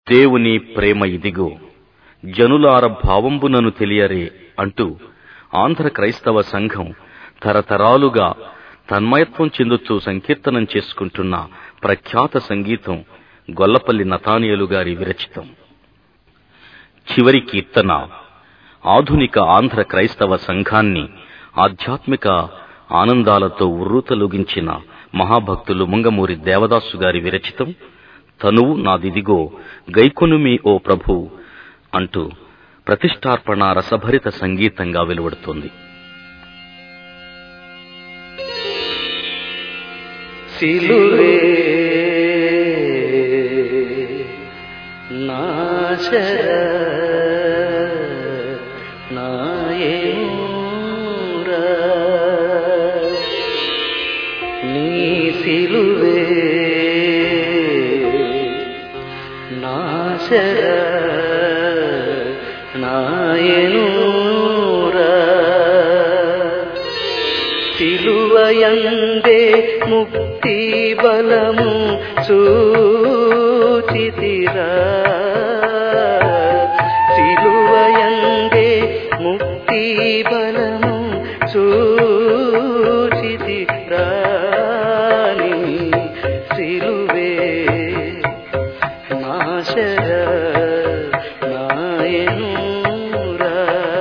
దేవుని ప్రేమ ఇదిగో జనులార భావంబునను తెలియరే అంటూ ఆంధ్ర క్రైస్తవ సంఘం తరతరాలుగా తన్మయత్వం చెందుతూ సంకీర్తనం చేసుకుంటున్న ప్రఖ్యాత సంగీతం గొల్లపల్లి నతానియలు గారి విరచితం చివరి కీర్తన ఆధునిక ఆంధ్ర క్రైస్తవ సంఘాన్ని ఆధ్యాత్మిక ఆనందాలతో ఉర్రూతలూగించిన మహాభక్తులు ముంగమూరి దేవదాసు గారి విరచితం తనువు నాదిదిగో గైకొనుమి ఓ ప్రభు అంటూ ప్రతిష్టార్పణ రసభరిత సంగీతంగా వెలువడుతోంది సిలువే నాశర నాయేరా నీ సిలువే నాశర నాయనూరా సిలువయందే ముక్తి బలము సూచితిరా సిలువయందే ముక్తి బలము సూచితిరా నీ సిలువే నాశర నాయనూరా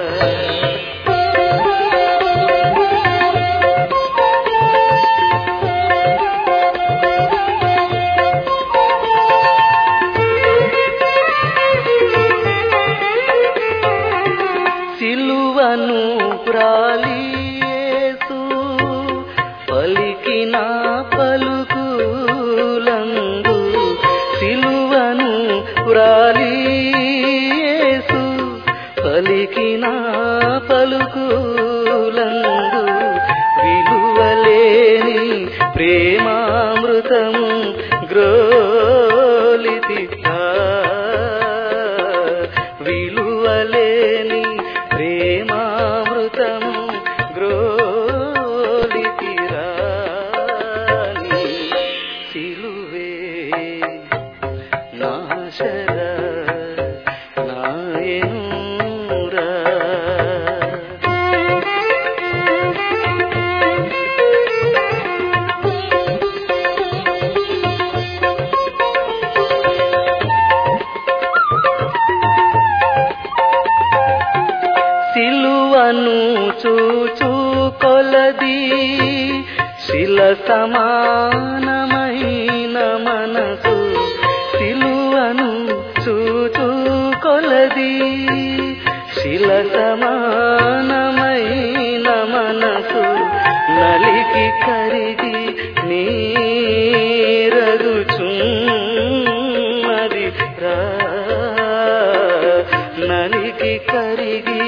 సిలువను ప్రాలియేసు పలికిన పలుకులందు సిలువను ప్రాలియేసు పలికిన పలుకులందు విలువలేని ప్రేమామృతము గ్రోలితి విలువలేని ప్రేమామృతము గ్రోలితిరాని సిలువే నాశర నాయనూరా సిలువను చూచు కొలది శిల సమానమైన మనసు సిలువను చూచు కొలది శిల సమానమైన మనసు నలికి కరిగి నీరగుచున్నది రా నలికి కరిగి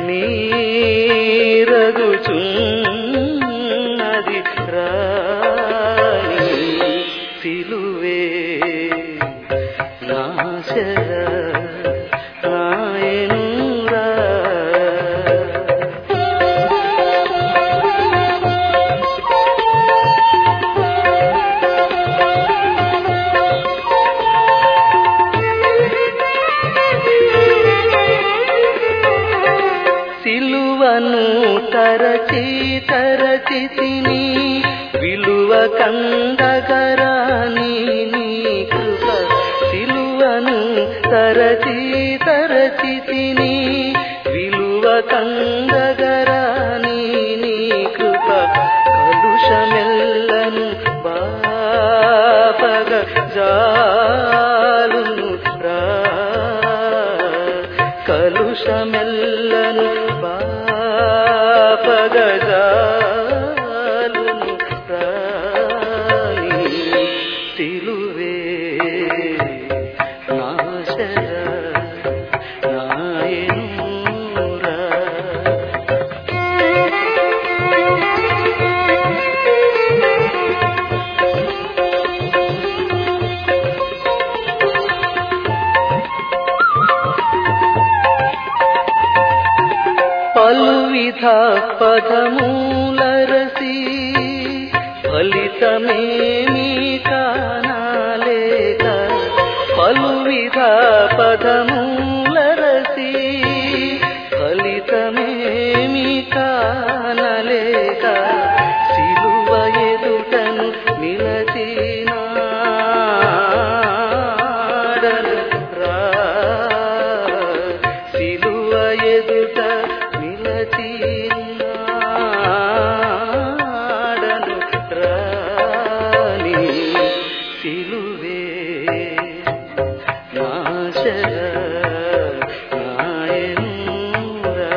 నీరగుచున్నది రాని సిలువే నాశర నాయనురా సిలువను తరచి తరచి తిని విలువ కందగరాని నీ కృప సిలువను తరచి తరచి తిని విలువ కందగరాని నీ కృప కలుషమెల్లను బాపగ జాలును రా కలుషమెల్లను పాపగజాలును ప్రాణి సిలువే నాశర నాయనూరా పలువిధ పదమూలరసి ఫలితమేమి కానాలేక పలు బహువిధ పదములరసి ఫలితమేమి కానలేక సిలువ ఎదుటను నిలచినాడను రా సిలువ ఎదుట నిలచినాడను రాని సిలువే నాశర నాయనురా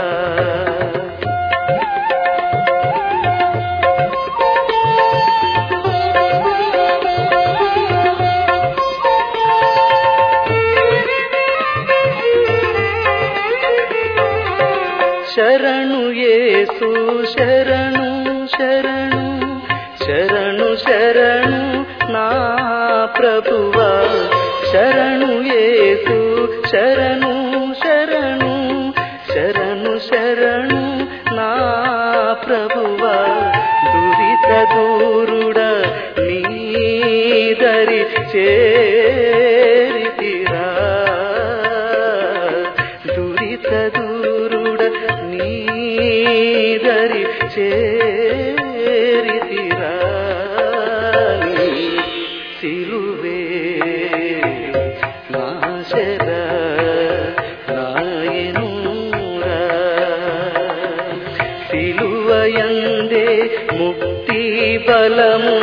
శరణు యేసు శరణు శరణు శరణు శరణు నా ప్రభువా శరణు యేసు శరణు శరణు శరణు శరణు నా ప్రభువా దురిత దూరుడ నీదరి చేరితిరా దురిత దూరుడ నీదరి చేరితిరా నీ సిలువే నాశర నాయనూరా సిలువయందే ముక్తి బలము